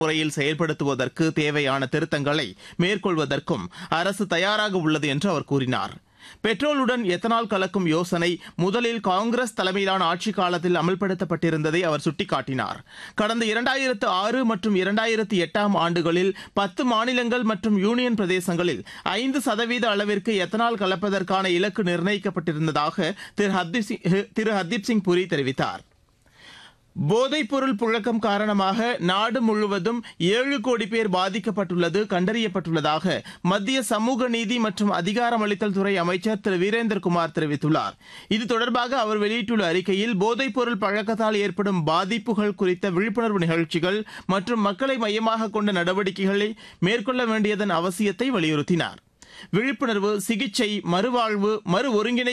முறையில் செயல்படுத்துவதற்கு தேவையான திருத்தங்களை மேற்கொள்வதற்கும் அரசு தயாராக உள்ளது என்று அவர் கூறினார் பெட்ரோலுடன் எத்தனால் கலக்கும் யோசனை முதலில் காங்கிரஸ் தலைமையிலான ஆட்சிக் காலத்தில் அமல்படுத்தப்பட்டிருந்ததை அவர் சுட்டிக்காட்டினார் கடந்த இரண்டாயிரத்து ஆறு மற்றும் இரண்டாயிரத்து எட்டாம் ஆண்டுகளில் பத்து மாநிலங்கள் மற்றும் யூனியன் பிரதேசங்களில் ஐந்து சதவீத அளவிற்கு எத்தனால் கலப்பதற்கான இலக்கு நிர்ணயிக்கப்பட்டிருந்ததாக திரு ஹர்தீப் சிங் திரு ஹர்தீப் சிங் புரி தெரிவித்தார் போதைப்பொருள் புழக்கம் காரணமாக நாடு முழுவதும் ஏழு கோடி பேர் பாதிக்கப்பட்டுள்ளது கண்டறியப்பட்டுள்ளதாக மத்திய சமூக நீதி மற்றும் அதிகாரமளித்தல் துறை அமைச்சர் திரு வீரேந்திரகுமார் தெரிவித்துள்ளார் இது தொடர்பாக அவர் வெளியிட்டுள்ள அறிக்கையில் போதைப்பொருள் பழக்கத்தால் ஏற்படும் பாதிப்புகள் குறித்த விழிப்புணர்வு நிகழ்ச்சிகள் மற்றும் மக்களை மையமாக கொண்ட நடவடிக்கைகளை மேற்கொள்ள வேண்டியதன் அவசியத்தை வலியுறுத்தினார் விழிப்புணர்வு சிகிச்சை மறுவாழ்வு மறு ஒருங்கிணை